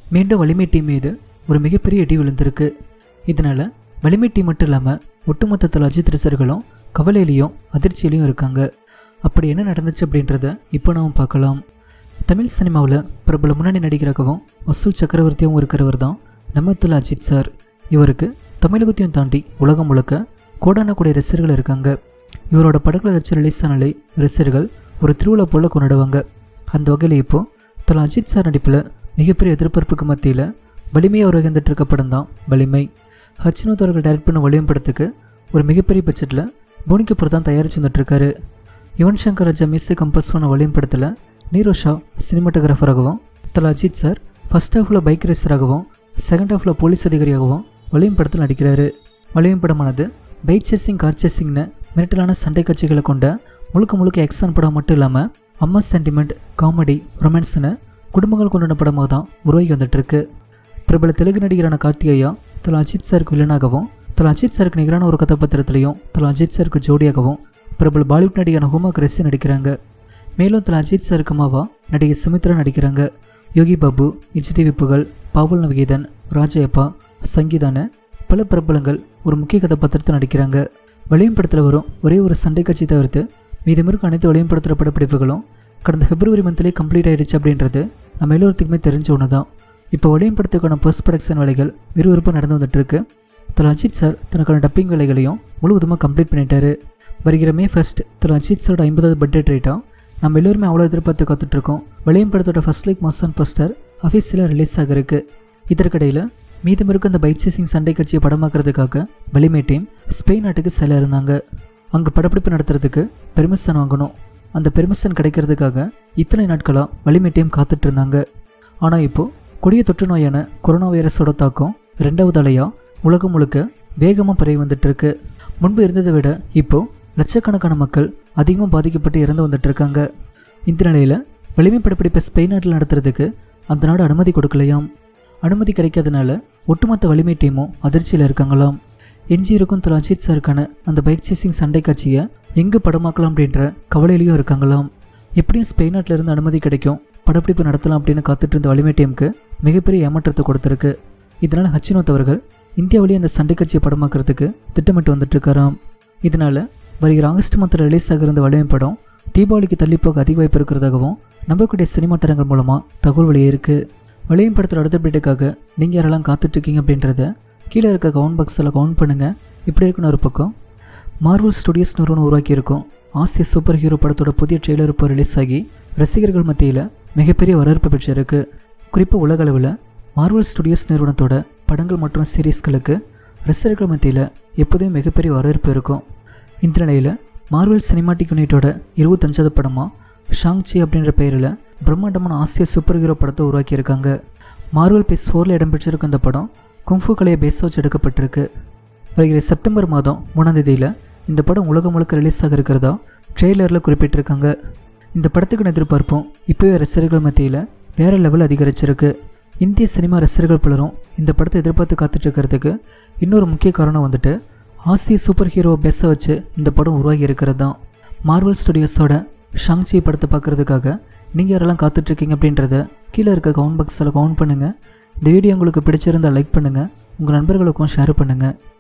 மீண்டும் வலிமை டீம் மீது ஒரு மிகப்பெரிய இடி விழுந்திருக்கு இதனால் வலிமை டீம் மட்டும் இல்லாமல் ஒட்டுமொத்தத்தில் அஜித் ரசிகர்களும் கவலையிலையும் அதிர்ச்சியிலையும் இருக்காங்க அப்படி என்ன நடந்துச்சு அப்படின்றத இப்போ நாம் பார்க்கலாம் தமிழ் சினிமாவில் பிரபல முன்னணி நடிகராகவும் வசூல் சக்கரவர்த்தியாகவும் இருக்கிறவர் தான் நம்ம தல அஜித் சார் இவருக்கு தமிழகத்தையும் தாண்டி உலகம் முழுக்க கோடான கோடி ரசிகர்கள் இருக்காங்க இவரோட படங்களை ஏதாச்சும் ரிலீஸ் ஆனாலே ரசிகர்கள் ஒரு திருவிழா போல் கொண்டாடுவாங்க அந்த வகையில் இப்போது தல அஜித் சார் நடிப்பில் மிகப்பெரிய எதிர்பார்ப்புக்கு மத்தியில் வலிமையாக உருவாகிட்டு இருக்க படம் தான் வலிமை ஹச்சினோத் அவர்கள் டைரக்ட் பண்ண வலிமை படத்துக்கு ஒரு மிகப்பெரிய பட்ஜெட்டில் போனி கபூர் தான் தயாரிச்சு வந்துட்டுருக்காரு யுவன் சங்கர் ராஜா மியூசிக் கம்போஸ் பண்ண வலிமை படத்தில் நீரோஷா சினிமாட்டோகிராஃபராகவும் தல அஜித் சார் ஃபர்ஸ்ட் ஹாஃபில் பைக் ரேசராகவும் செகண்ட் ஹாஃபில் போலீஸ் அதிகாரியாகவும் வலியும் படத்தில் நடிக்கிறாரு வலியும் படமானது பைக் சேசிங் கார் சேசிங்னு மிரட்டலான சண்டை காட்சிகளை கொண்ட முழுக்க முழுக்க எக்ஸான் படம் மட்டும் இல்லாமல் அம்மா சென்டிமெண்ட் காமெடி ரொமான்ஸ்னு குடும்பங்கள் கொண்டாட படமாக தான் உருவாகி வந்துட்டு இருக்கு பிரபல தெலுங்கு நடிகரான கார்த்திகேயா தல அஜித் சாருக்கு வில்லனாகவும் தல அஜித் சாருக்கு நிகரான ஒரு கதாபாத்திரத்திலையும் தல அஜித் சாருக்கு ஜோடியாகவும் பிரபல பாலிவுட் நடிகரான ஹுமா கிரேசி நடிக்கிறாங்க மேலும் தல அஜித் சாருக்கு அம்மாவா நடிகை சுமித்ரா நடிக்கிறாங்க யோகி பாபு இஜிடிவி புகழ் பாவல் நவகீதன் ராஜயப்பா சங்கீதான பல பிரபலங்கள் ஒரு முக்கிய கதாபாத்திரத்தில் நடிக்கிறாங்க வலியும் படத்தில் வரும் ஒரே ஒரு சண்டை காட்சி தவிர்த்து மீதம் இருக்க அனைத்து வலியும் படத்தில் படப்பிடிப்புகளும் கடந்த பிப்ரவரி மந்த்லேயே கம்ப்ளீட் ஆயிடுச்சு அப்படின்றது நம்ம எல்லோருத்துக்குமே தெரிஞ்ச ஒன்று தான் இப்போ வலியும் படத்துக்கான போஸ்ட் ப்ரொடக்ஷன் வேலைகள் விறுவிறுப்பாக நடந்து வந்துட்டு இருக்கு தல அஜித் சார் தனக்கான டப்பிங் வேலைகளையும் முழுவதுமாக கம்ப்ளீட் பண்ணிட்டாரு வருகிற மே ஃபர்ஸ்ட் தல அஜித் சாரோட ஐம்பதாவது பர்த்டே ட்ரீட்டாக நம்ம எல்லோருமே அவ்வளோ எதிர்பார்த்து காத்துட்ருக்கோம் வலியும் படத்தோட ஃபர்ஸ்ட் லுக் மாசன் போஸ்டர் அஃபீஷியலாக ரிலீஸ் ஆகிருக்கு இதற்கிடையில் மீதம் இருக்க அந்த பைக் சேசிங் சண்டை கட்சியை படமாக்குறதுக்காக வலிமை டீம் ஸ்பெயின் நாட்டுக்கு செல்ல இருந்தாங்க அங்கே படப்பிடிப்பு நடத்துறதுக்கு பெர்மிஷன் வாங்கணும் அந்த பெர்மிஷன் கிடைக்கிறதுக்காக இத்தனை நாட்களாக வலிமை டீம் காத்துட்டு இருந்தாங்க ஆனால் இப்போது கொடிய தொற்று நோயான கொரோனா வைரஸோட தாக்கம் ரெண்டாவது அலையாக உலகம் முழுக்க வேகமாக பரவி வந்துட்டு இருக்கு முன்பு இருந்ததை விட இப்போது லட்சக்கணக்கான மக்கள் அதிகமாக பாதிக்கப்பட்டு இறந்து வந்துட்டு இருக்காங்க இந்த நிலையில் வலிமை படப்பிடிப்பை ஸ்பெயின் நாட்டில் நடத்துறதுக்கு அந்த நாடு அனுமதி கொடுக்கலையாம் அனுமதி கிடைக்காதனால ஒட்டுமொத்த வலிமை டீமும் அதிர்ச்சியில் இருக்காங்களாம் எஞ்சி இருக்கும் திரு அஜித் சாருக்கான அந்த பைக் சேசிங் சண்டை காட்சியை எங்கே படமாக்கலாம் அப்படின்ற கவலையிலையும் இருக்காங்களாம் எப்படியும் ஸ்பெயின் நாட்டில் இருந்து அனுமதி கிடைக்கும் படப்பிடிப்பு நடத்தலாம் அப்படின்னு காத்துட்டு இருந்த வலிமை டீமுக்கு மிகப்பெரிய ஏமாற்றத்தை கொடுத்துருக்கு இதனால் ஹச்சினோத் அவர்கள் இந்தியாவிலேயே அந்த சண்டை காட்சியை படமாக்குறதுக்கு திட்டமிட்டு வந்துட்டு இருக்காராம் இதனால் வருகிற ஆகஸ்ட் மாதத்தில் ரிலீஸ் ஆகிற இந்த வலிமை படம் தீபாவளிக்கு தள்ளி போக அதிக வாய்ப்பு இருக்கிறதாகவும் நம்பக்கூடிய சினிமா தரங்கள் மூலமாக தகவல் வெளியே வலியும் படத்தோட அடுத்த அப்டேட்டுக்காக நீங்கள் யாரெல்லாம் காத்துட்ருக்கீங்க அப்படின்றத கீழே இருக்க கவுண்ட் பாக்ஸில் கவுண்ட் பண்ணுங்கள் இப்படி இருக்குன்னு ஒரு பக்கம் மார்வல் ஸ்டுடியோஸ் நிறுவனம் உருவாக்கியிருக்கும் ஆசிய சூப்பர் ஹீரோ படத்தோட புதிய ட்ரெய்லர் இப்போ ரிலீஸ் ஆகி ரசிகர்கள் மத்தியில் மிகப்பெரிய வரவேற்பு பெற்றிருக்கு குறிப்பாக உலக அளவில் மார்வல் ஸ்டுடியோஸ் நிறுவனத்தோட படங்கள் மற்றும் சீரீஸ்களுக்கு ரசிகர்கள் மத்தியில் எப்போதுமே மிகப்பெரிய வரவேற்பு இருக்கும் இந்த நிலையில் மார்வல் சினிமாட்டிக் யூனிட்டோட இருபத்தஞ்சாவது படமாக ஷாங்சி அப்படின்ற பெயரில் பிரம்மாண்டமான ஆசிய சூப்பர் ஹீரோ படத்தை உருவாக்கியிருக்காங்க மார்வல் பேஸ் ஃபோரில் இடம்பெற்றிருக்க இந்த படம் குங்ஃபு கலையை பேச வச்சு எடுக்கப்பட்டிருக்கு வருகிற செப்டம்பர் மாதம் மூணாம் தேதியில் இந்த படம் உலகம் முழுக்க ரிலீஸ் ஆக இருக்கிறதா ட்ரெய்லரில் குறிப்பிட்டிருக்காங்க இந்த படத்துக்கான எதிர்பார்ப்பும் இப்போவே ரசிகர்கள் மத்தியில் வேறு லெவல் அதிகரிச்சிருக்கு இந்திய சினிமா ரசிகர்கள் பலரும் இந்த படத்தை எதிர்பார்த்து காத்துட்டு இருக்கிறதுக்கு இன்னொரு முக்கிய காரணம் வந்துட்டு ஆசிய சூப்பர் ஹீரோவை பேச வச்சு இந்த படம் உருவாகி இருக்கிறது தான் மார்வல் ஸ்டுடியோஸோட ஷாங்சி படத்தை பார்க்குறதுக்காக நீங்கள் யாரெல்லாம் காத்துட்ருக்கீங்க அப்படின்றத கீழே இருக்க கவுண்ட் பாக்ஸில் கவுண்ட் பண்ணுங்கள் இந்த வீடியோ உங்களுக்கு பிடிச்சிருந்தால் லைக் பண்ணுங்கள் உங்கள் நண்பர்களுக்கும் ஷேர் பண்ணுங்கள்